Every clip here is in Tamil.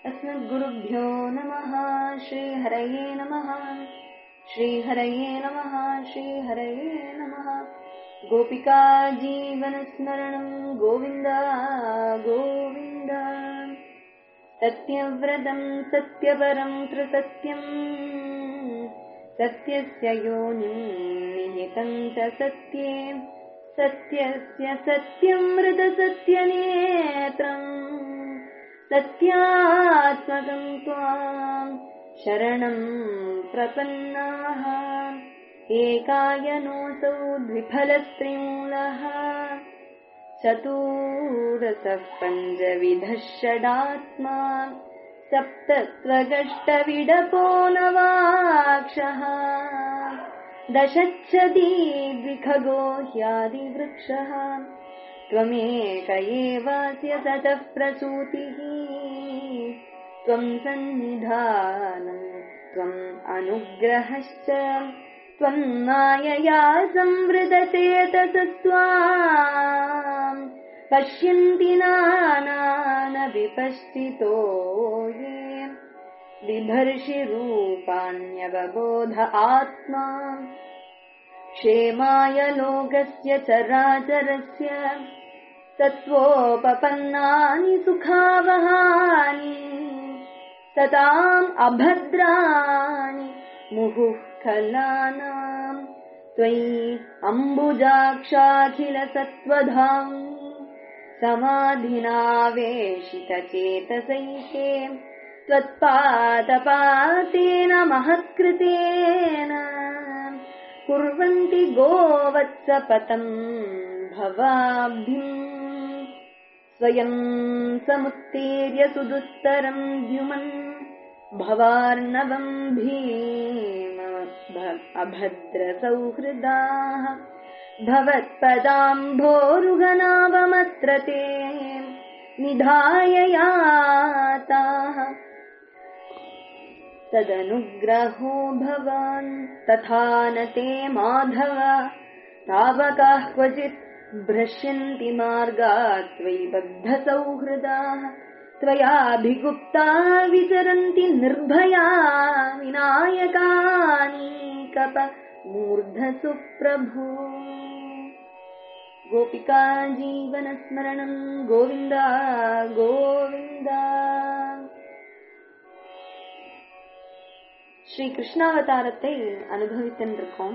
अस्मद्गुरुभ्यो नमः श्रीहरये नमः श्रीहरये नमः श्रीहरये नमः गोपिका जीवनस्मरणं गोविन्द गोविन्द सत्यव्रतं सत्यपरं त्रिसत्यम् सत्यस्य योनिं निहितं च सत्ये सत्यस्य सत्यमृतसत्यनेत्रम् सत्यात्मकं त्वाम् शरणं प्रपन्नाः एकायनोऽसौ द्विफलस्त्रिमूलः चतुरसः पञ्चविधः षडात्मा सप्तत्वगष्टविडपो नवाक्षः दशच्छदी द्विखगो ह्यादिवृक्षः त्वमेक एवास्य सतः प्रसूतिः त्वम् सन्निधानम् त्वम् अनुग्रहश्च त्वम् मायया संवृतचेतसत्त्वाम् पश्यन्ति नानानविपश्चितो ये बिभर्षिरूपाण्यवबोध आत्मा क्षेमाय लोकस्य चराचरस्य तत्त्वोपपन्नानि सुखावहानि सताम् अभद्राणि मुहुः खलानाम् त्वयि अम्बुजाक्षाखिलसत्त्वधाम् समाधिनावेशितचेतसैके त्वत्पादपातेन महत्कृतेन कुर्वन्ति गोवत्सपतम् भवाब्धिम् स्वयम् समुत्तीर्य सुदुस्तरम् द्युमन् भवार्णवम् भीम अभद्रसौहृदाः भवत्पदाम्भोरुगनावमत्र ते निधाय याताः तदनुग्रहो भवान् तथा न ते माधव तावकाः क्वचित् भ्रश्यन्ति मार्गात् त्वयि बद्धसौहृदाः त्वयाभिगुप्ता विचरन्ति निर्भया विनायकानि कप मूर्धसु प्रभो गोपिका जीवनस्मरणम् गोविन्द गोविन्द ஸ்ரீ கிருஷ்ணாவதாரத்தை அனுபவித்திருக்கோம்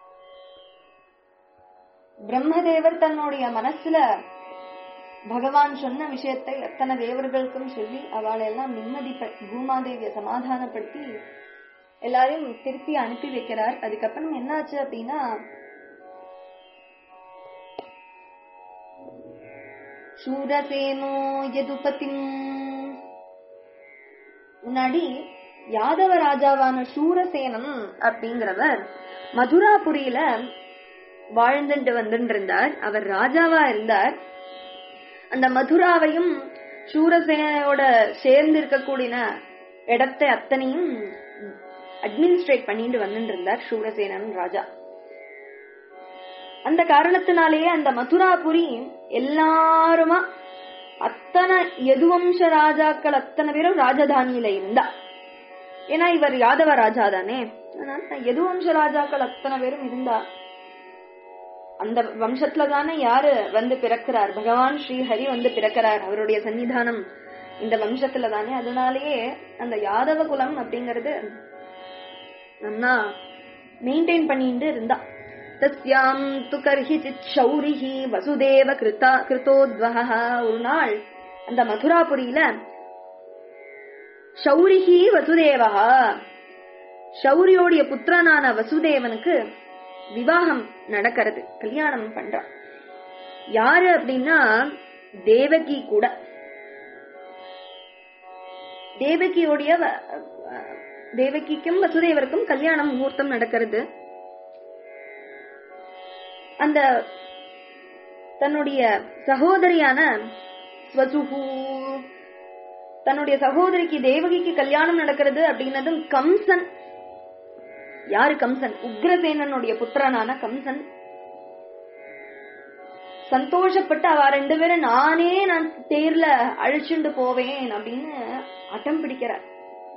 பிரம்மதேவர் தன்னுடைய மனசுல பகவான் சொன்ன விஷயத்தை எத்தனை தேவர்களுக்கும் சொல்லி அவளை எல்லாம் நிம்மதி பூமாதேவிய சமாதானப்படுத்தி எல்லாரையும் திருப்பி அனுப்பி வைக்கிறார் அதுக்கப்புறம் என்னாச்சு அப்படின்னா சூரசேனோ எதுபதிம் முன்னாடி யாதவ ராஜாவான சூரசேனம் அப்படிங்கிறவர் மதுராபுரியில வாழ்ந்துட்டு வந்துட்டு இருந்தார் அவர் ராஜாவா இருந்தார் அந்த மதுராவையும் சூரசேனையோட சேர்ந்து இருக்கக்கூடிய இடத்தை அத்தனையும் அட்மினிஸ்ட்ரேட் பண்ணிட்டு வந்துட்டு இருந்தார் சூரசேனன் ராஜா அந்த காரணத்தினாலேயே அந்த மதுராபுரி எல்லாருமா அத்தனை எதுவம்ச ராஜாக்கள் அத்தனை பேரும் ராஜதானியில இருந்தா ஏன்னா இவர் யாதவ ராஜா தானே அதனால எதுவம்ச ராஜாக்கள் அத்தனை பேரும் இருந்தா அந்த வம்சத்துல தானே யாரு வந்து பிறக்கிறார் பகவான் ஸ்ரீஹரி வந்து பிறக்கிறார் அவருடைய சன்னிதானம் இந்த வம்சத்துல தானே அதனாலேயே அந்த யாதவ குலம் அப்படிங்கறது நல்லா மெயின்டைன் பண்ணிட்டு இருந்தா தஸ்யாம் து கர்ஹிச்சித் சௌரிஹி வசுதேவ கிருதா கிருத்தோத்வஹ ஒரு நாள் அந்த மதுராபுரியில ஷௌரிஹி வசுதேவா ஷௌரியோடைய புத்திரனான வசுதேவனுக்கு விவாகம் நடக்கிறது கல்யாணம் பண்றான் யாரு அப்படின்னா தேவகி கூட தேவகியோடைய தேவகிக்கும் வசுதேவருக்கும் கல்யாணம் முகூர்த்தம் நடக்கிறது அந்த தன்னுடைய சகோதரியான ஸ்வசுகு தன்னுடைய சகோதரிக்கு தேவகிக்கு கல்யாணம் நடக்கிறது அப்படின்னதும் கம்சன் யாரு கம்சன் உக்ரசேனனுடைய புத்திரனான கம்சன் சந்தோஷப்பட்டு அவ ரெண்டு பேரும் நானே நான் தேர்ல அழிச்சுண்டு போவேன் அப்படின்னு அட்டம் பிடிக்கிறார்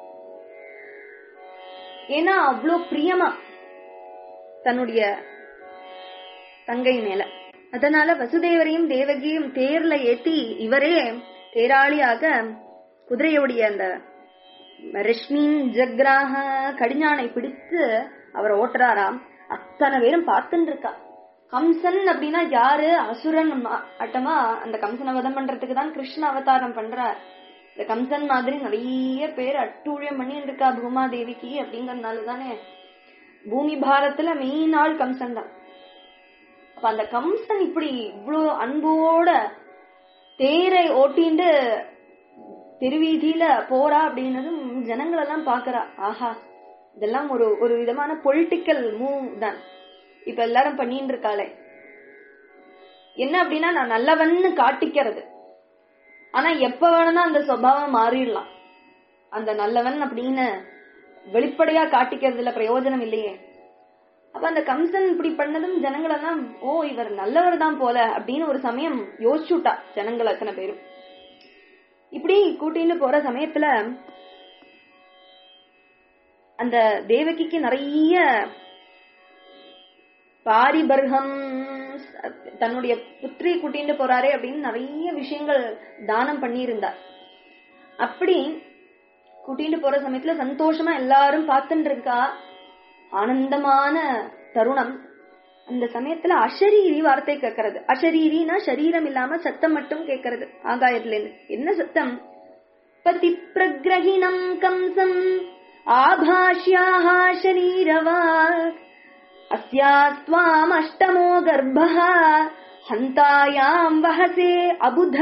ஏன்னா அவ்வளோ பிரியமா தன்னுடைய தங்கை மேல அதனால வசுதேவரையும் தேவகியும் தேர்ல ஏத்தி இவரே தேராளியாக குதிரையுடைய அந்த ரஷ்மின் ஜக்ராக கடிஞானை பிடித்து அவர் ஓட்டுறாராம் அத்தனை பேரும் பார்த்துட்டு இருக்கா கம்சன் அப்படின்னா யாரு அசுரன் ம- அட்டமா அந்த கம்சனை வதம் பண்றதுக்கு தான் கிருஷ்ண அவதாரம் பண்றார் இந்த கம்சன் மாதிரி நிறைய பேர் அட்டூழியம் பண்ணிட்டு இருக்கா பூமா தேவிக்கு அப்படிங்கறதுனால தானே பூமி பாரத்துல மெயின் ஆள் கம்சன் தான் அப்ப அந்த கம்சன் இப்படி இவ்வளோ அன்போட தேரை ஓட்டிண்டு தெருவீதியில போறா அப்படின்னதும் ஜனங்கள் எல்லாம் பாக்குறா ஆஹா இதெல்லாம் ஒரு ஒரு விதமான பொலிட்டிக்கல் மூவ் தான் இப்ப எல்லாரும் பண்ணிட்டு இருக்காளே என்ன அப்படின்னா நான் நல்லவன்னு காட்டிக்கிறது ஆனா எப்ப வேணும்னா அந்த சுபாவம் மாறிடலாம் அந்த நல்லவன் அப்படின்னு வெளிப்படையா காட்டிக்கிறதுல பிரயோஜனம் இல்லையே அப்ப அந்த கம்சன் இப்படி பண்ணதும் ஜனங்கள் எல்லாம் ஓ இவர் நல்லவர் தான் போல அப்படின்னு ஒரு சமயம் யோசிச்சுட்டா ஜனங்கள் அத்தனை பேரும் இப்படி கூட்டின்னு போற சமயத்துல அந்த தேவகிக்கு நிறைய பாரிபர்கம் தன்னுடைய புத்திரி கூட்டிட்டு போறாரே அப்படின்னு நிறைய விஷயங்கள் தானம் பண்ணியிருந்தார் அப்படி கூட்டிட்டு போற சமயத்துல சந்தோஷமா எல்லாரும் பார்த்துட்டு இருக்கா ஆனந்தமான தருணம் அந்த சமயத்துல அஷரீரி வார்த்தை கேட்கறது அஷரீரினா சரீரம் இல்லாம சத்தம் மட்டும் கேட்கறது ஆகாயத்துல இருந்து என்ன சத்தம் பதி பிரகிரகிணம் கம்சம் ஆபாஷ்யாக சரீரவாக் அஸ்யாஸ்வாம் அஷ்டமோ கர்ப்பः ஹந்தாயாம் வஹசே அபுத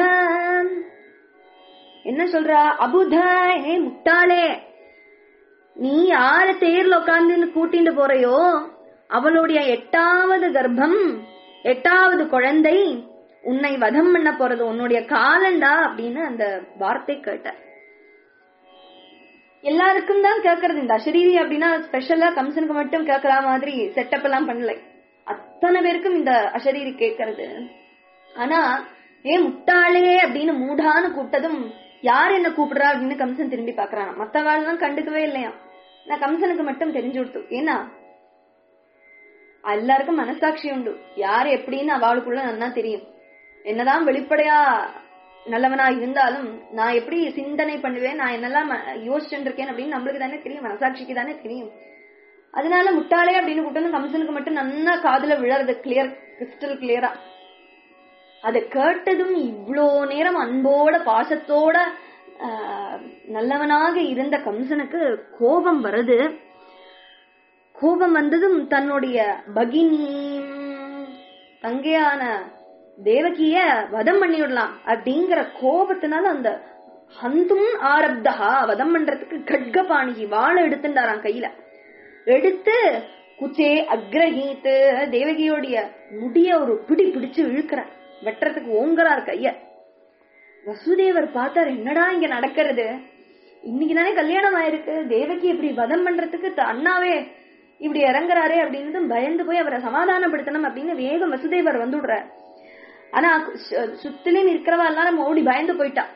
என்ன சொல்றா அபுத ஏ முட்டாளே நீ யார தேர்ல உட்கார்ந்து கூட்டிட்டு போறையோ அவளுடைய எட்டாவது கர்ப்பம் எட்டாவது குழந்தை உன்னை வதம் பண்ண போறது உன்னுடைய காலண்டா அப்படின்னு அந்த வார்த்தை கேட்ட எல்லாருக்கும் தான் கேக்குறது இந்த அஷரீரி அப்படின்னா ஸ்பெஷலா கம்சனுக்கு மட்டும் கேக்குற மாதிரி செட்டப் எல்லாம் பண்ணல அத்தனை பேருக்கும் இந்த அஷரீரி கேக்குறது ஆனா ஏ முட்டாளே அப்படின்னு மூடான்னு கூப்பிட்டதும் யார் என்ன கூப்பிடுறா அப்படின்னு கம்சன் திரும்பி பாக்குறான் மத்தவாள்லாம் கண்டுக்கவே இல்லையா நான் கம்சனுக்கு மட்டும் தெரிஞ்சு கொடுத்து ஏன்னா எல்லாருக்கும் மனசாட்சி உண்டு யார் எப்படின்னு அவளுக்குள்ள நல்லா தெரியும் என்னதான் வெளிப்படையா நல்லவனா இருந்தாலும் நான் எப்படி சிந்தனை பண்ணுவேன் நான் என்னெல்லாம் ம- யோசிச்சுட்டு இருக்கேன் அப்படின்னு நம்மளுக்கு தானே தெரியும் மனசாட்சிக்கு தானே தெரியும் அதனால முட்டாளே அப்படின்னு கூப்பிட்டு கம்சனுக்கு மட்டும் நல்லா காதுல விழறது கிளியர் கிறிஸ்டல் கிளியரா அதை கேட்டதும் இவ்வளோ நேரம் அன்போட பாசத்தோட ஆஹ், நல்லவனாக இருந்த கம்சனுக்கு கோபம் வருது கோபம் வந்ததும் தன்னுடைய பகினி தங்கையான தேவகிய வதம் பண்ணிவிடலாம் அப்படிங்கிற கோபத்தினால அந்த ஹந்தும் ஆரப்தகா வதம் பண்றதுக்கு கட்கபாணிகி வாழை எடுத்துட்டாராம் கையில எடுத்து குச்சே அக்ரஹீத்து தேவகியோடைய முடிய ஒரு பிடி பிடிச்சு இழுக்கிறார் வெட்டுறதுக்கு ஓங்குறார் கைய வசுதேவர் பார்த்தார் என்னடா இங்க நடக்கிறது இன்னைக்கு தானே கல்யாணம் ஆயிருக்கு தேவகி இப்படி வதம் பண்றதுக்கு த- அண்ணாவே இப்படி இறங்குறாரே அப்படின்னு பயந்து போய் அவரை சமாதானப்படுத்தணும் அப்படின்னு வேகம் வசுதேவர் வந்துடுறார் ஆனா சு- சுத்திலும் இருக்கிறவா எல்லாரும் ஓடி பயந்து போயிட்டா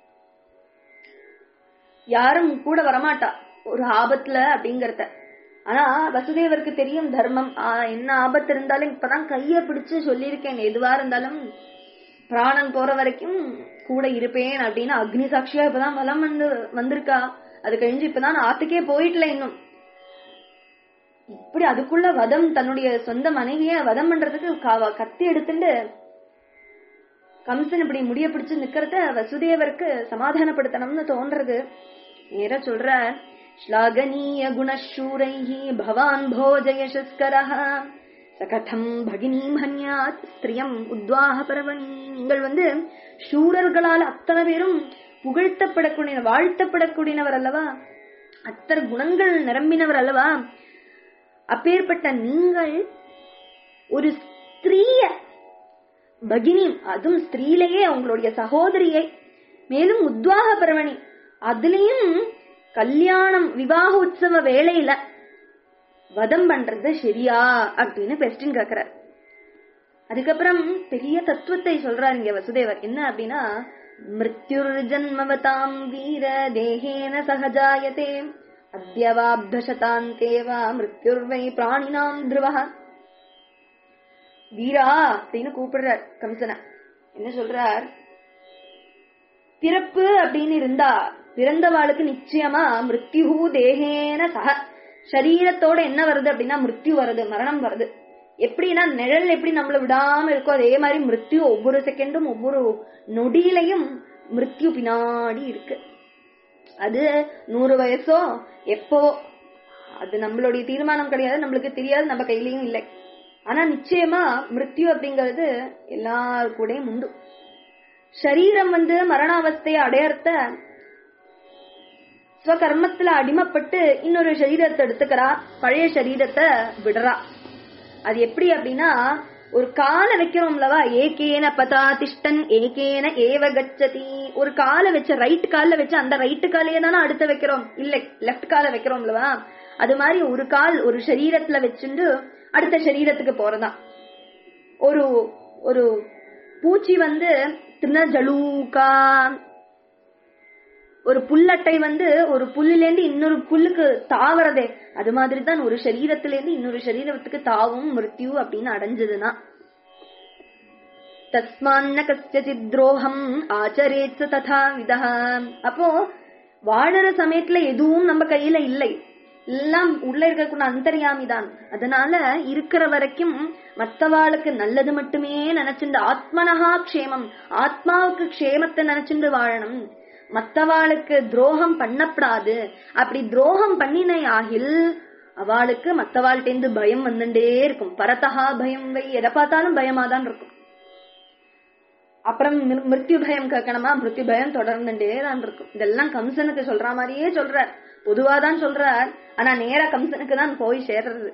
யாரும் கூட வரமாட்டா ஒரு ஆபத்துல அப்படிங்கறத ஆனா வசுதேவருக்கு தெரியும் தர்மம் ஆ, என்ன ஆபத்து இருந்தாலும் இப்பதான் கைய பிடிச்சு சொல்லியிருக்கேன் எதுவா இருந்தாலும் பிராணன் போற வரைக்கும் கூட இருப்பேன் அப்படின்னு அக்னி சாட்சியா இப்பதான் வலம் வந்து வந்திருக்கா அது கழிஞ்சு இப்பதான் ஆத்துக்கே போயிட்டல இன்னும் இப்படி அதுக்குள்ள வதம் தன்னுடைய சொந்த மனைவிய வதம் பண்றதுக்கு க- கத்தி எடுத்துட்டு கம்சன் இப்படி முடிய பிடிச்சு நிக்கிறத வசுதேவருக்கு சமாதானப்படுத்தணும்னு தோன்றது நேர சொல்ற ஸ்லாகனீய குணசூரைஹி பவான் போஜ யசஸ்கரஹ சகதம் பகினீம் ஹன்யாத் ஸ்திரியம் உத்வாக பரவணி நீங்கள் வந்து சூரர்களால் அத்தனை பேரும் புகழ்த்தப்படக்கூடிய வாழ்த்தப்படக்கூடியவர் அல்லவா அத்தனை குணங்கள் நிரம்பினவர் அல்லவா அப்பேற்பட்ட நீங்கள் ஒரு ஸ்திரீய பகினி அதுவும் ஸ்திரீலையே அவங்களுடைய சகோதரியை மேலும் உத்வாக பரவணி அதுலயும் கல்யாணம் விவாக உற்சவ வேளையில வதம் பண்றது சரியா அப்படின்னு கொஸ்டின் கேக்குறார் அதுக்கப்புறம் பெரிய தத்துவத்தை சொல்றாரு இங்க வசுதேவர் என்ன அப்படின்னா மிருத்யுர் ஜன்மவதாம் வீர தேகேன சகஜாயதே அத்தியவாப்தசதாந்தேவா மிருத்யுர்வை பிராணினாம் துருவா வீரா அப்படின்னு கூப்பிடுறார் கம்சனை என்ன சொல்றார் பிறப்பு அப்படின்னு இருந்தா பிறந்தவாளுக்கு நிச்சயமா மிருத்யுஹு தேகேன சக சரீரத்தோட என்ன வருது அப்படின்னா மிருத்யு வருது மரணம் வருது எப்படின்னா நிழல் எப்படி நம்மள விடாம இருக்கோ அதே மாதிரி மிருத்யு ஒவ்வொரு செகண்டும் ஒவ்வொரு நொடியிலையும் மிருத்யு பின்னாடி இருக்கு அது நூறு வயசோ எப்போ அது நம்மளுடைய தீர்மானம் கிடையாது நம்மளுக்கு தெரியாது நம்ம கையிலயும் இல்லை ஆனா நிச்சயமா மிருத்யு அப்படிங்கிறது எல்லாரு கூடயும் உண்டு சரீரம் வந்து மரணாவஸ்தையை அடையறத ஸ்வகர்மத்துல அடிமைப்பட்டு இன்னொரு சரீரத்தை எடுத்துக்கிறா பழைய சரீரத்தை விடுறா அது எப்படி அப்படின்னா ஒரு காலை வைக்கிறோம்லவா ஏகேன பதா திஷ்டன் ஏகேன ஏவ கச்சதி ஒரு காலை வச்ச ரைட் கால்ல வச்சு அந்த ரைட்டு காலையே தானே அடுத்து வைக்கிறோம் இல்லை லெஃப்ட் காலை வைக்கிறோம்லவா அது மாதிரி ஒரு கால் ஒரு சரீரத்துல வச்சுண்டு அடுத்த சரீரத்துக்கு போறதான் ஒரு ஒரு பூச்சி வந்து திருநஜலூகா ஒரு புல்லட்டை வந்து ஒரு புல்லுல இருந்து இன்னொரு புல்லுக்கு தாவறதே அது மாதிரி தான் ஒரு சரீரத்துல இருந்து இன்னொரு சரீரத்துக்கு தாவும் மிருத்யு அப்படின்னு அடைஞ்சதுன்னா தஸ்மான்ன கஸ்யசித் துரோகம் ஆச்சரேத் ததா விதா அப்போ வாழற சமயத்துல எதுவும் நம்ம கையில இல்லை எல்லாம் உள்ள இருக்கக்கூடிய அந்தர்யாமி தான் அதனால இருக்கிற வரைக்கும் மத்தவாளுக்கு நல்லது மட்டுமே நினைச்சுண்டு ஆத்மனஹா க்ஷேமம் ஆத்மாவுக்கு க்ஷேமத்தை நினைச்சுண்டு வாழணும் மத்தவாளுக்கு துரோகம் பண்ணப்படாது அப்படி துரோகம் பண்ணினை ஆகில் அவளுக்கு மத்தவாள்கிட்ட பயம் வந்துட்டே இருக்கும் பரதஹா பயம் வை எதை பார்த்தாலும் பயமா தான் இருக்கும் அப்புறம் மிரு- மிருத்யு பயம் கேட்கணுமா மிருத்யு பயம் தொடர்ந்துட்டே தான் இருக்கும் இதெல்லாம் கம்சனுக்கு சொல்ற மாதிரியே சொல்றார் பொதுவா தான் சொல்றார் ஆனா நேரா கம்சனுக்கு தான் போய் சேர்றது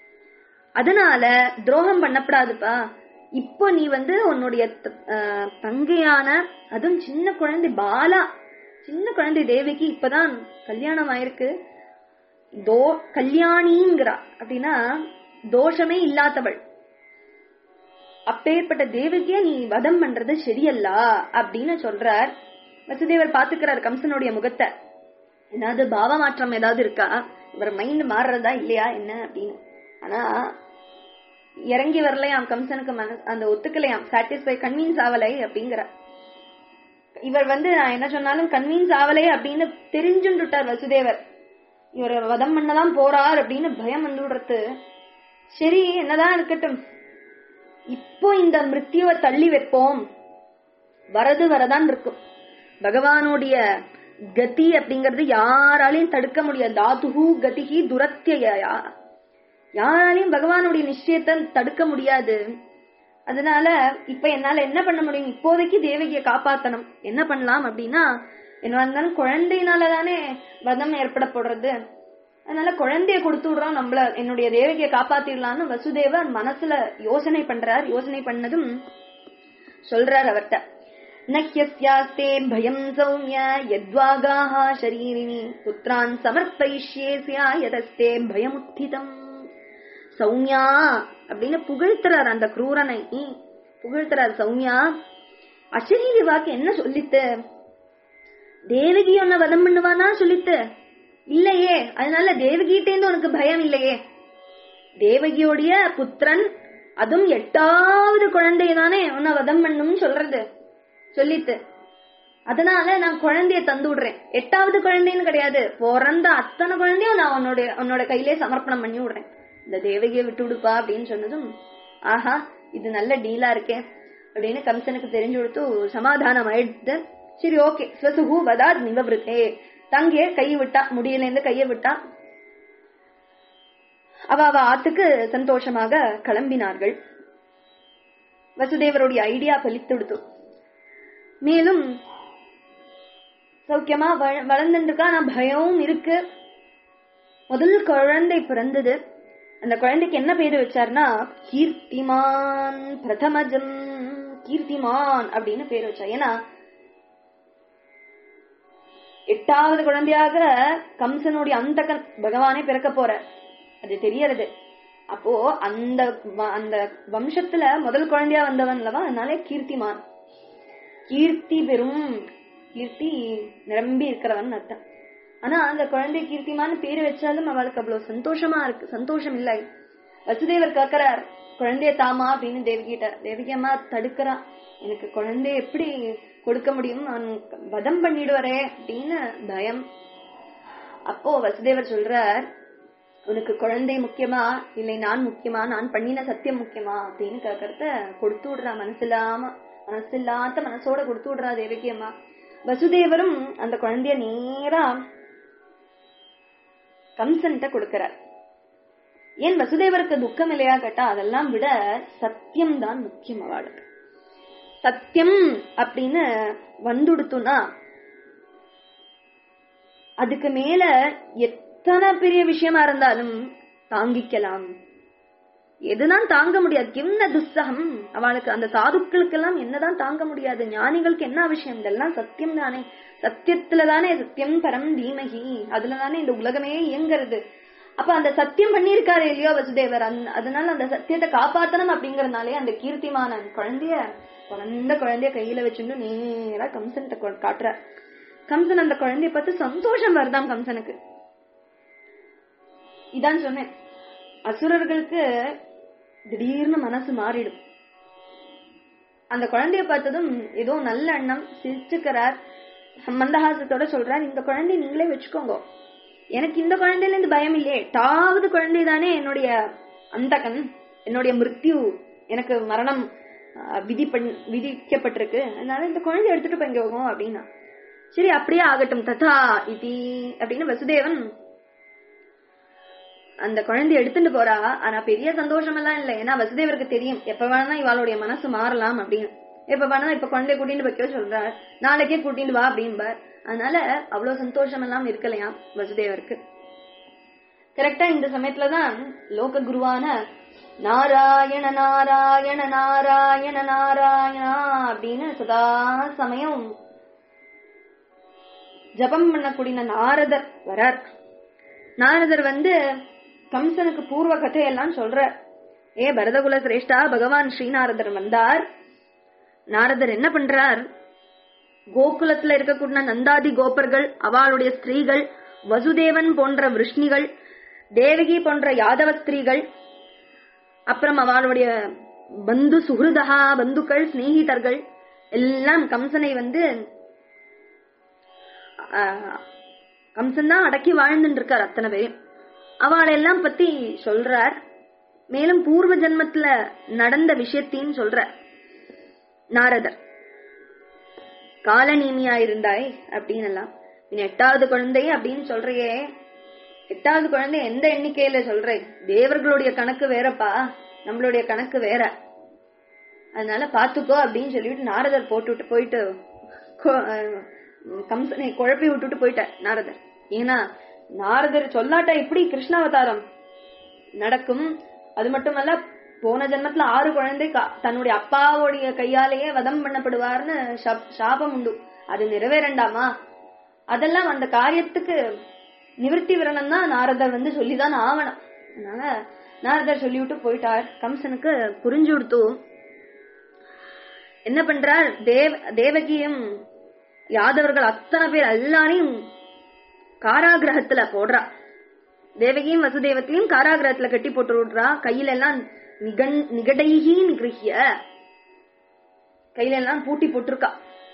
அதனால துரோகம் பண்ணப்படாதுப்பா இப்போ நீ வந்து உன்னுடைய த- ஆஹ் தங்கையான அதுவும் சின்ன குழந்தை பாலா சின்ன குழந்தை தேவிக்கு இப்பதான் கல்யாணம் ஆயிருக்கு தோ கல்யாணிங்கிறா அப்படின்னா தோஷமே இல்லாதவள் அப்பேற்பட்ட தேவிக்கே நீ வதம் பண்றது சரியல்ல அப்படின்னு சொல்றார் வசுதேவர் பாத்துக்கிறார் கம்சனுடைய முகத்தை ஏதாவது பாவ மாற்றம் ஏதாவது இருக்கா இவர் மைண்ட் மாறுறதா இல்லையா என்ன அப்படின்னு ஆனா இறங்கி வரலையாம் கம்சனுக்கு மனசு அந்த ஒத்துக்கலையாம் சாட்டிஸ்ஃபை கன்வின்ஸ் ஆவலை அப்படிங்கிற இவர் வந்து நான் என்ன சொன்னாலும் கன்வின்ஸ் ஆவலை அப்படின்னு தெரிஞ்சுட்டார் வசுதேவர் இவர் வதம் பண்ணதான் போறார் அப்படின்னு பயம் வந்து விடுறது சரி என்னதான் இருக்கட்டும் இப்போ இந்த மிருத்யுவை தள்ளி வைப்போம் வரது வரதான் இருக்கும் பகவானுடைய கதி அப்படிங்கறது யாராலையும் தடுக்க முடியாது தாதுஹு கதிஹி துரத்தியா யாராலையும் பகவானுடைய நிச்சயத்தை தடுக்க முடியாது அதனால இப்ப என்னால என்ன பண்ண முடியும் இப்போதைக்கு தேவகியை காப்பாத்தணும் என்ன பண்ணலாம் அப்படின்னா என்ன இருந்தாலும் குழந்தையினால தானே வதம் ஏற்பட போடுறது அதனால குழந்தைய கொடுத்து விடுறோம் நம்மள என்னுடைய தேவகியை காப்பாத்திடலாம்னு வசுதேவர் மனசுல யோசனை பண்றார் யோசனை பண்ணதும் சொல்றார் அவர்ட்ட நஹ்யஸ்யாஸ்தே பயம் சௌமிய யத்வாகாஹ ஷரீரிணி புத்ரான் சமர்ப்பயிஷ்யேஸ்யா யதஸ்தே பயமுத்திதம் சௌமியா அப்படின்னு புகழ்த்துறார் அந்த குரூரனை புகழ்த்துறார் சௌமியா அசரீரி வாக்கு என்ன சொல்லித்து தேவகி உன்னை வதம் பண்ணுவானா சொல்லித்து இல்லையே அதனால தேவகிட்டேந்து உனக்கு பயம் இல்லையே தேவகியோடைய புத்திரன் அதுவும் எட்டாவது குழந்தை தானே உன்னை வதம் பண்ணும் சொல்றது சொல்லித்து அதனால நான் குழந்தைய தந்து விடுறேன் எட்டாவது குழந்தைன்னு கிடையாது பிறந்த அத்தனை குழந்தையும் நான் உன்னோட உன்னோட கையிலே சமர்ப்பணம் பண்ணி விடுறேன் இந்த தேவகியை விட்டு விடுப்பா அப்படின்னு சொன்னதும் ஆஹா இது நல்ல டீலா இருக்கே அப்படின்னு கம்சனுக்கு தெரிஞ்சு கொடுத்து சமாதானம் ஆயிடுத்து சரி ஓகே ஸ்வசுகு வதாத் நிவபிருத்தே தங்கிய கை விட்டா முடியில இருந்து கைய விட்டா அவ அவ ஆத்துக்கு சந்தோஷமாக கிளம்பினார்கள் வசுதேவருடைய ஐடியா பலித்து விடுத்து மேலும் சௌக்கியமா வள- வளர்ந்துட்டு இருக்கா ஆனா பயமும் இருக்கு முதல் குழந்தை பிறந்தது அந்த குழந்தைக்கு என்ன பேரு வச்சாருன்னா கீர்த்திமான் பிரதமஜம் கீர்த்திமான் அப்படின்னு பேர் வச்சார் ஏன்னா எட்டாவது குழந்தையாக கம்சனுடைய அந்தகன் பகவானே பிறக்க போற அது தெரியறது அப்போ அந்த வ- அந்த வம்சத்துல முதல் குழந்தையா வந்தவன் அல்லவா அதனால கீர்த்திமான் கீர்த்தி பெரும் கீர்த்தி நிரம்பி இருக்கிறவன் அர்த்தம் ஆனா அந்த குழந்தை கீர்த்திமான்னு பேரு வச்சாலும் அவளுக்கு அவ்வளவு சந்தோஷமா இருக்கு சந்தோஷம் இல்லை வசுதேவர் கேக்குறார் குழந்தைய தாமா அப்படின்னு தேவகிட்ட தேவகி அம்மா தடுக்கிறா எனக்கு குழந்தைய எப்படி கொடுக்க முடியும் நான் வதம் பண்ணிடுவரே அப்படின்னு பயம் அப்போ வசுதேவர் சொல்றார் உனக்கு குழந்தை முக்கியமா இல்லை நான் முக்கியமா நான் பண்ணின சத்தியம் முக்கியமா அப்படின்னு கேட்கறத கொடுத்து விடுறா மனசில்லாம மனசில்லாத மனசோட கொடுத்து விடுறா தேவகி அம்மா வசுதேவரும் அந்த குழந்தைய நேரா கம்சன்கிட்ட கொடுக்கிறார் ஏன் வசுதேவருக்கு துக்கம் இல்லையா கேட்டா அதெல்லாம் விட சத்தியம் தான் முக்கியம் அவளுக்கு சத்தியம் அப்படின்னு வந்துடுத்துனா அதுக்கு மேல எத்தனை பெரிய விஷயமா இருந்தாலும் தாங்கிக்கலாம் எதுதான் தாங்க முடியாது கிம்ன துஸ்ஸகம் அவளுக்கு அந்த சாதுக்களுக்கெல்லாம் என்னதான் தாங்க முடியாது ஞானிகளுக்கு என்ன விஷயம் இதெல்லாம் சத்தியம் தானே சத்தியத்துல தானே சத்தியம் பரம் தீமகி அதுல தானே இந்த உலகமே இயங்குறது அப்ப அந்த சத்தியம் பண்ணியிருக்காரு இல்லையோ வசுதேவர் அந்த- அதனால அந்த சத்தியத்தை காப்பாத்தணும் அப்படிங்கறதுனாலே அந்த கீர்த்திமான குழந்தைய பிறந்த குழந்தைய கையில வச்சுட்டு நேரா கம்சன்கிட்ட கொ- காட்டுறார் கம்சன் அந்த குழந்தைய பார்த்து சந்தோஷம் வருதாம் கம்சனுக்கு இதான் சொன்னேன் அசுரர்களுக்கு திடீர்னு மனசு மாறிடும் அந்த குழந்தைய பார்த்ததும் ஏதோ நல்ல எண்ணம் சிரிச்சுக்கிறார் மந்தஹாசத்தோட சொல்றார் இந்த குழந்தை நீங்களே வச்சுக்கோங்க எனக்கு இந்த குழந்தையில இருந்து பயம் இல்லையே எட்டாவது குழந்தை தானே என்னுடைய அந்தகன் என்னுடைய மிருத்யு எனக்கு மரணம் ஆஹ், விதி பண் விதிக்கப்பட்டிருக்கு அதனால இந்த குழந்தை எடுத்துட்டு போய் போகும் அப்படின்னா சரி அப்படியே ஆகட்டும் ததா இதி அப்படின்னு வசுதேவன் அந்த குழந்தைய எடுத்துட்டு போறா ஆனா பெரிய சந்தோஷம் எல்லாம் இல்ல ஏன்னா வசுதேவருக்கு தெரியும் எப்ப வேணா இவாளுடைய மனசு மாறலாம் அப்படின்னு எப்ப வேணா இப்ப குழந்தைய கூட்டிட்டு வைக்க சொல்றார் நாளைக்கே கூட்டிட்டு வா அப்படின்பார் அதனால அவ்வளவு சந்தோஷம் எல்லாம் இருக்கலையாம் வசுதேவருக்கு கரெக்டா இந்த சமயத்துலதான் லோக குருவான நாராயண நாராயண நாராயண நாராயணா அப்படின்னு சதா சமயம் ஜபம் பண்ணக்கூடிய நாரதர் வரார் நாரதர் வந்து கம்சனுக்கு பூர்வ கதையெல்லாம் சொல்றார் ஏ பரதகுல சிரேஷ்டா பகவான் ஸ்ரீநாரதர் வந்தார் நாரதர் என்ன பண்றார் கோகுலத்துல இருக்கக்கூடிய நந்தாதி கோபர்கள் அவளுடைய ஸ்திரீகள் வசுதேவன் போன்ற விருஷ்ணிகள் தேவகி போன்ற யாதவ ஸ்திரீகள் அப்புறம் அவளுடைய பந்து சுஹൃதா பந்துக்கள் சிநேகிதர்கள் எல்லாம் கம்சனை வந்து ஆஹ், கம்சன் தான் அடக்கி வாழ்ந்துட்டு இருக்கார் அத்தனை பேர் அவளெல்லாம் பத்தி சொல்றார் மேலும் பூர்வ ஜென்மத்துல நடந்த விஷயத்தையும் சொல்றார் நாரதர் காலநீமியா இருந்தாய் அப்படின்னு எல்லாம் நீ எட்டாவது குழந்தை அப்படின்னு சொல்றியே எட்டாவது குழந்தை எந்த எண்ணிக்கையில சொல்றே தேவர்களுடைய கணக்கு வேறப்பா நம்மளுடைய கணக்கு வேற அதனால பாத்துக்கோ அப்படின்னு சொல்லிட்டு நாரதர் போட்டுட்டு போயிட்டு கொ- அஹ் கம்சனை குழப்பி விட்டுட்டு போயிட்டார் நாரதர் ஏன்னா நாரதர் சொல்லாட்டா எப்படி கிருஷ்ணாவதாரம் நடக்கும் அது மட்டுமல்ல போன ஜென்மத்துல ஆறு குழந்தை கா- தன்னுடைய அப்பாவுடைய கையாலேயே வதம் பண்ணப்படுவார்னு சாப்- சாபம் உண்டு அது நிறைவேறண்டாமா அதெல்லாம் அந்த காரியத்துக்கு நிவர்த்தி விரணம் தான் நாரதர் வந்து சொல்லிதான் ஆவணும் அதனால நாரதர் சொல்லிவிட்டு போயிட்டார் கம்சனுக்கு புரிஞ்சு கொடுத்து என்ன பண்றார் தேவ தேவகியும் யாதவர்கள் அத்தனை பேர் எல்லாரையும் காராகிரகத்துல போடுறா தேவகியும் வசுதேவத்தையும் காராகிரகத்துல கட்டி போட்டு விடுறா கையில எல்லாம் நிகண் நிகடைகி நிகிருஹிய கையில எல்லாம் பூட்டி போட்டிருக்கா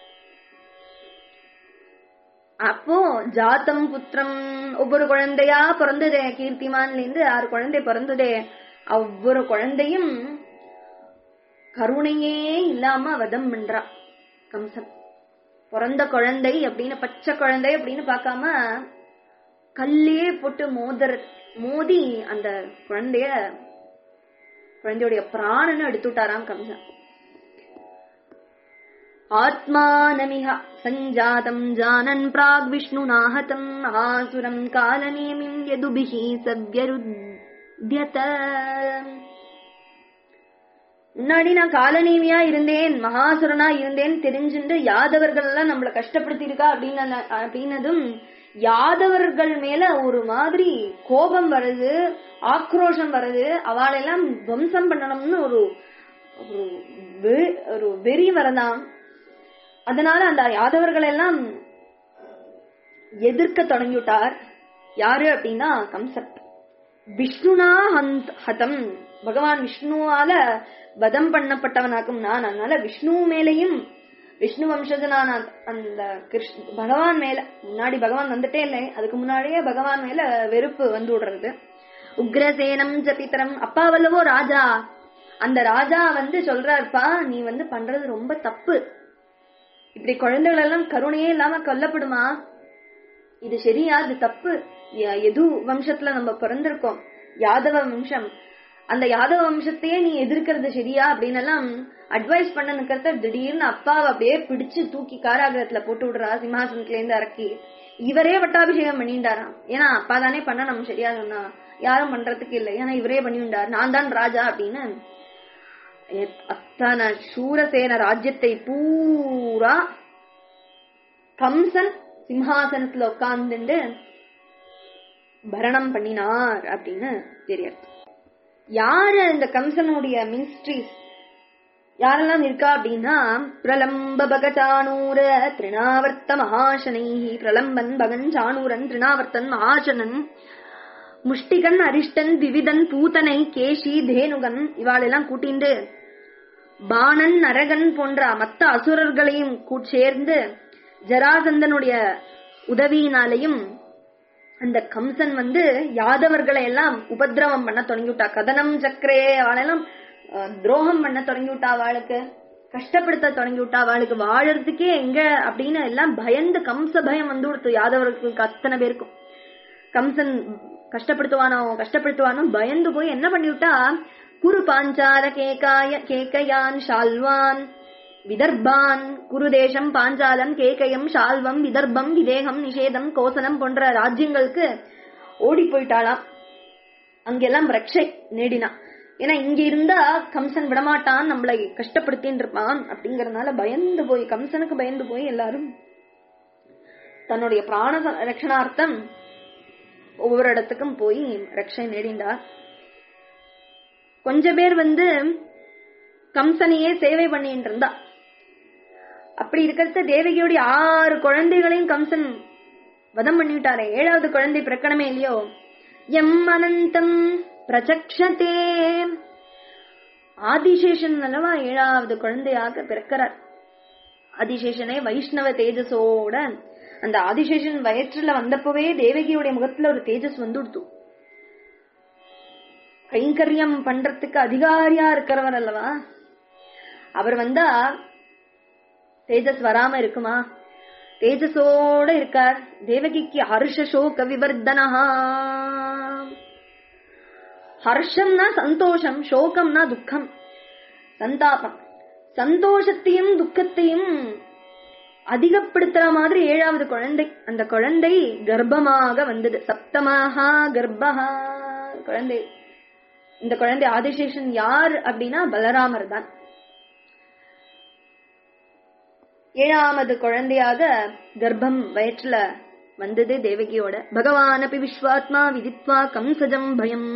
அப்போ ஜாத்தம் புத்திரம் ஒவ்வொரு குழந்தையா பிறந்ததே கீர்த்திமான்ல இருந்து ஆறு குழந்தை பிறந்ததே ஒவ்வொரு குழந்தையும் கருணையே இல்லாம வதம் பண்றா கம்சன் பிறந்த குழந்தை அப்படின்னு பச்சை குழந்தை அப்படின்னு பார்க்காம கல்லே போட்டு மோதர் மோதி அந்த குழந்தைய குழந்தையுடைய பிராணனை எடுத்துட்டாராம் கம்சன் ஆத்மானமிஹ சஞ்சாதம் ஜானன் பிராக் விஷ்ணு நாஹதம் ஆசுரம் காலநேமிம் யதுபிஹி சவ்யருத்யத முன்னாடி நான் காலநீமியா இருந்தேன் மகாசுரனா இருந்தேன் தெரிஞ்சுட்டு யாதவர்கள் எல்லாம் நம்மள கஷ்டப்படுத்தி இருக்கா அப்படின்னு அப்படின்னதும் யாதவர்கள் மேல ஒரு மாதிரி கோபம் வருது ஆக்ரோஷம் வருது அவளெல்லாம் துவம்சம் பண்ணணும்னு ஒரு ஒரு வெ- ஒரு வெறி வரதாம் அதனால அந்த யாதவர்கள் எல்லாம் எதிர்க்க தொடங்கிவிட்டார் யாரு அப்படின்னா கம்சன் விஷ்ணுனா ஹந்த் ஹதம் பகவான் விஷ்ணுவால வதம் பண்ணப்பட்டவனாக்கும் நான் அதனால விஷ்ணு மேலையும் விஷ்ணு வம்சஜனான அந்த கிருஷ்ண பகவான் மேல முன்னாடி பகவான் வந்துட்டே இல்லை அதுக்கு முன்னாடியே பகவான் மேல வெறுப்பு வந்து விடுறது உக்ரசேனம் ஜபித்தரம் அப்பா வல்லவோ ராஜா அந்த ராஜா வந்து சொல்றாருப்பா நீ வந்து பண்றது ரொம்ப தப்பு இப்படி குழந்தைகள் எல்லாம் கருணையே இல்லாம கொல்லப்படுமா இது சரியா இது தப்பு ய- எது வம்சத்துல நம்ம பிறந்திருக்கோம் யாதவ வம்சம் அந்த யாதவ வம்சத்தையே நீ எதிர்க்கிறது சரியா அப்படின்னு எல்லாம் அட்வைஸ் பண்ண நிக்கிறத திடீர்னு அப்பாவை அப்படியே பிடிச்சு தூக்கி காராகிரகத்துல போட்டு விடுறா சிம்ஹாசனத்துல இருந்து இறக்கி இவரே பட்டாபிஷேகம் பண்ணிட்டாராம் ஏன்னா அப்பா தானே பண்ணணும் சரியா சொன்னா யாரும் பண்றதுக்கு இல்லை ஏன்னா இவரே பண்ணிவிட்டார் நான் தான் ராஜா அப்படின்னு எத்- அத்தனை சூரசேன ராஜ்யத்தை பூரா கம்சன் சிம்ஹாசனத்துல உட்கார்ந்துட்டு பரணம் பண்ணினார் அப்படின்னு தெரியாது யாரு இந்த கம்சனுடைய மினிஸ்ட்ரிஸ் யாரெல்லாம் இருக்கா அப்படின்னா பிரலம்ப பகச்சானூர திருணாவர்த்த மகாசனை பிரலம்பன் பகன் சானூரன் திருணாவர்த்தன் மகாசனன் முஷ்டிகன் அரிஷ்டன் திவிதன் பூதனை கேஷி தேனுகன் இவாளெல்லாம் கூட்டிண்டு பாணன் நரகன் போன்ற மத்த அசுரர்களையும் கூ- சேர்ந்து ஜராசந்தனுடைய உதவியினாலையும் அந்த கம்சன் வந்து யாதவர்களை எல்லாம் உபதிரவம் பண்ண தொடங்கிவிட்டா கதனம் சக்கரே அவளெல்லாம் அஹ், துரோகம் பண்ண தொடங்கிவிட்டா அவளுக்கு கஷ்டப்படுத்த தொடங்கிவிட்டா அவளுக்கு வாழறதுக்கே எங்க அப்படின்னு எல்லாம் பயந்து கம்ச பயம் வந்து கொடுத்து யாதவர்களுக்கு அத்தனை பேருக்கும் கம்சன் கஷ்டப்படுத்துவானோ கஷ்டப்படுத்துவானோ பயந்து போய் என்ன பண்ணிவிட்டா குரு பாஞ்சால கேகாய கேகயான் ஷால்வான் விதர்பான் குருதேசம் பாஞ்சாலம் கேகயம் ஷால்வம் விதர்பம் விதேகம் நிஷேதம் கோசனம் போன்ற ராஜ்யங்களுக்கு ஓடி போயிட்டாளாம் அங்கெல்லாம் ரக்ஷை நேடினா ஏன்னா இங்க இருந்தா கம்சன் விடமாட்டான் நம்மளை கஷ்டப்படுத்தின்னு இருப்பான் அப்படிங்கறதுனால பயந்து போய் கம்சனுக்கு பயந்து போய் எல்லாரும் தன்னுடைய பிராண ச- ரட்சணார்த்தம் ஒவ்வொரு இடத்துக்கும் போய் ரக்ஷை நேடிண்டார் கொஞ்ச பேர் வந்து கம்சனையே சேவை பண்ணிட்டு இருந்தா அப்படி இருக்கிறத தேவகியோடைய ஆறு குழந்தைகளையும் கம்சன் வதம் பண்ணிவிட்டாரே ஏழாவது குழந்தை பிறக்கணுமே இல்லையோ எம் அனந்தம் பிரச்சக்ஷதே ஆதிசேஷன் அல்லவா ஏழாவது குழந்தையாக பிறக்கிறார் ஆதிசேஷனே வைஷ்ணவ தேஜஸோட அந்த ஆதிசேஷன் வயிற்றுல வந்தப்பவே தேவகியுடைய முகத்துல ஒரு தேஜஸ் வந்துடுத்து கைங்கரியம் பண்றதுக்கு அதிகாரியா இருக்கிறவர் அல்லவா அவர் வந்தா தேஜஸ் வராம இருக்குமா தேஜஸோட இருக்கார் தேவகிக்கு ஹர்ஷ சோக விவர்தனஹா ஹர்ஷம்னா சந்தோஷம் சோகம்னா துக்கம் சந்தாபம் சந்தோஷத்தையும் துக்கத்தையும் அதிகப்படுத்துற மாதிரி ஏழாவது குழந்தை அந்த குழந்தை கர்ப்பமாக வந்தது சப்தமஹா கர்ப்பஹா குழந்தை இந்த குழந்தை ஆதிசேஷன் யார் அப்படின்னா பலராமர் தான் ஏழாவது குழந்தையாக கர்ப்பம் வயிற்றுல வந்தது தேவகியோட பகவானபி விஸ்வாத்மா விதித்வா கம்சஜம் பயம்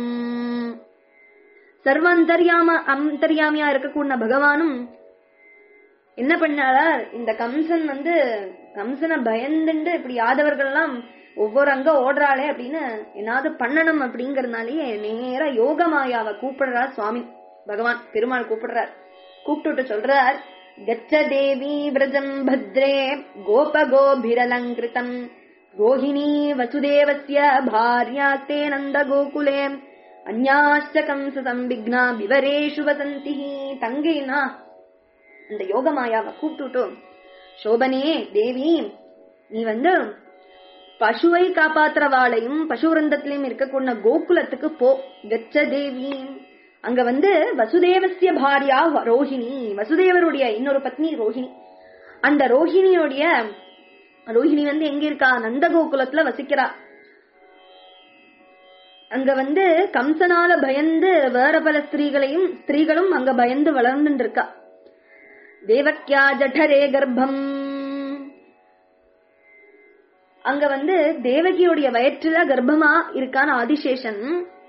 சர்வ அந்தர்யாம அந்தர்யாமியா இருக்கக்கூடிய பகவானும் என்ன பண்ணார் இந்த கம்சன் வந்து கம்சனை பயந்துண்டு இப்படி யாதவர்கள் எல்லாம் ஒவ்வொரு அங்க ஓடுறாளே அப்படின்னு என்னாவது பண்ணணும் அப்படிங்கறதுனாலயே நேரா யோகமாயாவை கூப்பிடுறார் சுவாமி பகவான் பெருமாள் கூப்பிடுறார் கூப்பிட்டுட்டு சொல்றார் கச்ச தேவி விரஜம் பத்ரே கோபகோபிரலங்கிருதம் ரோஹிணி வசுதேவஸ்ய பாரியாஸ்தே நந்த கோகுலே அந்யாச்ச கம்ச சம்பிக்னா விவரேஷு வசந்தி தங்கைனா அந்த யோகமாயாவை கூப்பிட்டுட்டோம் சோபனே தேவி நீ வந்து பசுவை காப்பாத்துறவாளையும் பசுவரந்தத்திலையும் இருக்கக்கூடிய கோகுலத்துக்கு போ கச்ச தேவி அங்க வந்து வசுதேவசிய பாரியா ரோஹிணி வசுதேவருடைய இன்னொரு பத்னி ரோஹிணி அந்த ரோஹிணியோடைய ரோஹிணி வந்து எங்க இருக்கா நந்தகோகுலத்துல வசிக்கிறா அங்க வந்து கம்சனால பயந்து வேற பல ஸ்திரீகளையும் ஸ்திரீகளும் அங்க பயந்து வளர்ந்துட்டு இருக்கா தேவக்யா ஜடரே கர்ப்பம் அங்க வந்து தேவகியுடைய வயிற்றுல கர்ப்பமா இருக்கான ஆதிசேஷன்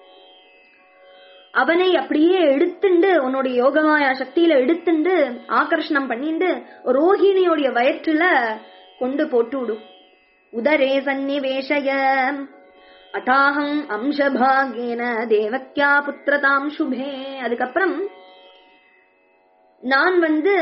அவனை அப்படியே எடுத்துண்டு உன்னுடைய யோகமாயா சக்தியில எடுத்துண்டு ஆகர்ஷணம் பண்ணிண்டு ரோஹிணியோடைய வயிற்றுல கொண்டு போட்டு விடு உதரே சந்நிவேஷய அதாகம் அம்சபாகேன தேவக்கியா புத்திரதாம் சுபே அதுக்கப்புறம் நான் வந்து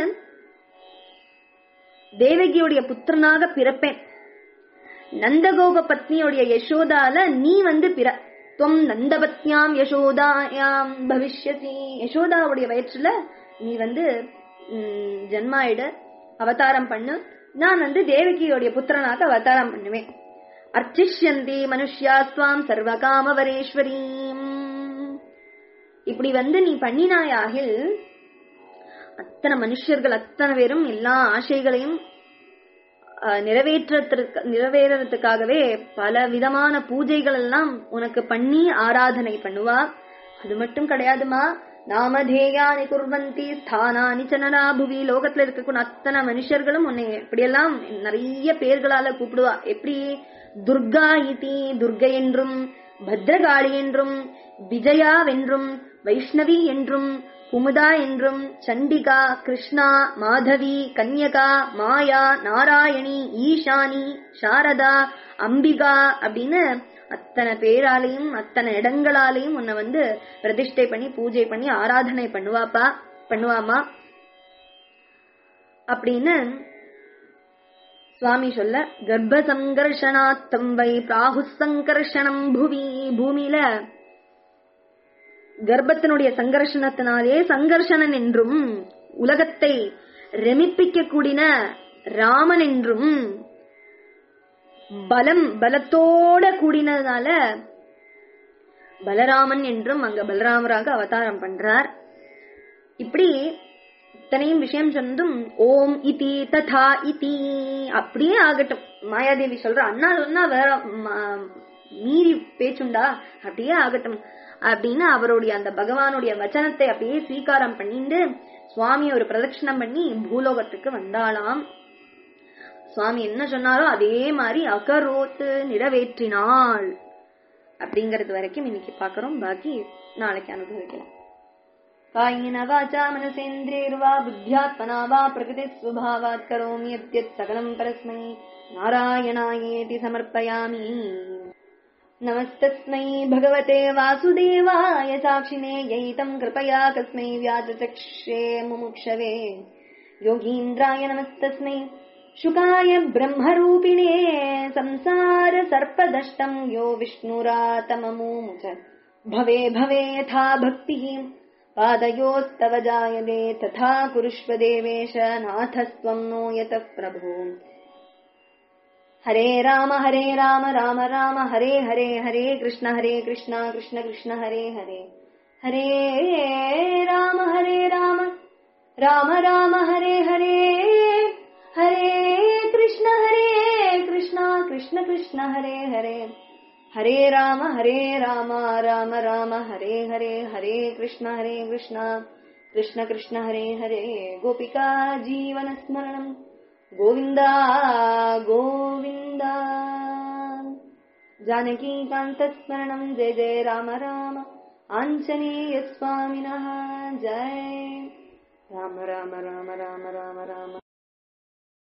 தேவகியுடைய புத்திரனாக பிறப்பேன் நந்தகோப பத்னியுடைய யசோதால நீ வந்து பிற துவம் நந்தபத்னியாம் யசோதாயாம் பவிஷ்யசி யசோதாவுடைய வயிற்றுல நீ வந்து ம், ஜன்மாயிட அவதாரம் பண்ணு நான் வந்து தேவகியோடைய புத்திரனாக அவதாரம் பண்ணுவேன் அர்ச்சிஷ்யந்தி மனுஷ்யா ஸ்வாம் சர்வகாமவரேஸ்வரீம் இப்படி வந்து நீ பண்ணினாயாகில் அத்தனை மனுஷர்கள் அத்தனை பேரும் எல்லா ஆசைகளையும் அஹ், நிறைவேற்றத்திற்கு நிறைவேறதுக்காகவே பல விதமான பூஜைகள் எல்லாம் உனக்கு பண்ணி ஆராதனை பண்ணுவா அது மட்டும் கிடையாதுமா நாமதேயானி குர்வந்தி ஸ்தானானி சனனா புவி லோகத்துல இருக்கக்கூடிய அத்தனை மனுஷர்களும் உன்னை எப்படியெல்லாம் நிறைய பேர்களால கூப்பிடுவா எப்படி துர்கா இதி துர்கை என்றும் பத்ரகாளி என்றும் விஜயா வென்றும் வைஷ்ணவி என்றும் குமுதா என்றும் சண்டிகா கிருஷ்ணா மாதவி கன்யகா மாயா நாராயணி ஈஷானி சாரதா அம்பிகா அப்படின்னு அத்தனை பேராலையும் அத்தனை இடங்களாலையும் உன்னை வந்து பிரதிஷ்டை பண்ணி பூஜை பண்ணி ஆராதனை பண்ணுவாப்பா பண்ணுவாமா அப்படின்னு சுவாமி சொல்ல கர்ப்ப சங்கர்ஷனாத்தம் வை பிராகு சங்கர்ஷனம் புவி பூமியில கர்ப்பத்தினுடைய சங்கர்ஷணத்தினாலே சங்கர்ஷணன் என்றும் உலகத்தை ரெமிப்பிக்க கூடின ராமன் என்றும் பலம் பலத்தோட கூடினதால பலராமன் என்றும் அங்க பலராமராக அவதாரம் பண்றார் இப்படி இத்தனையும் விஷயம் சொன்னதும் ஓம் இதி ததா இதி அப்படியே ஆகட்டும் மாயாதேவி சொல்ற அண்ணா சொன்னா வேற ம- மீறி பேச்சுண்டா அப்படியே ஆகட்டும் அப்படின்னு அவருடைய அந்த பகவானுடைய வச்சனத்தை அப்படியே ஸ்வீகாரம் பண்ணிட்டு சுவாமி ஒரு பிரதட்சணம் பண்ணி பூலோகத்துக்கு வந்தாளாம் சுவாமி என்ன சொன்னாரோ அதே மாதிரி அகரோத்து நிறைவேற்றினாள் அப்படிங்கறது வரைக்கும் இன்னைக்கு பாக்குறோம் பாக்கி நாளைக்கு அனுபவிக்கலாம் காயின வாச்சா மனசேந்திரேர்வா புத்தியாத்மனா வா பிரகிருதி ஸ்வபாவாத் கரோமி அத்யத் சகலம் பரஸ்மை நாராயணாயேதி சமர்ப்பயாமி नमस्तस्मै भगवते वासुदेवाय साक्षिणे यैतम् कृपया कस्मै व्याचचक्षे मुमुक्षवे योगीन्द्राय नमस्तस्मै शुकाय ब्रह्मरूपिणे संसार सर्पदष्टम् यो विष्णुरातममुच भवे भवे यथा भक्तिः पादयोस्तव जायते तथा कुरुष्व देवेश नाथस्त्वम् नो यतः प्रभो हरे राम हरे राम राम राम हरे हरे हरे कृष्ण हरे कृष्ण कृष्ण कृष्ण हरे हरे हरे राम हरे राम राम राम हरे हरे हरे कृष्ण हरे कृष्ण कृष्ण कृष्ण हरे हरे हरे राम हरे राम राम राम हरे हरे हरे कृष्ण हरे कृष्ण कृष्ण कृष्ण हरे हरे गोपिका जीवन स्मरणम् गोविन्द गोविन्द जानकीकान्तस्मरणम् जय जय राम राम आञ्जनेयस्वामिनः जय राम राम राम राम राम राम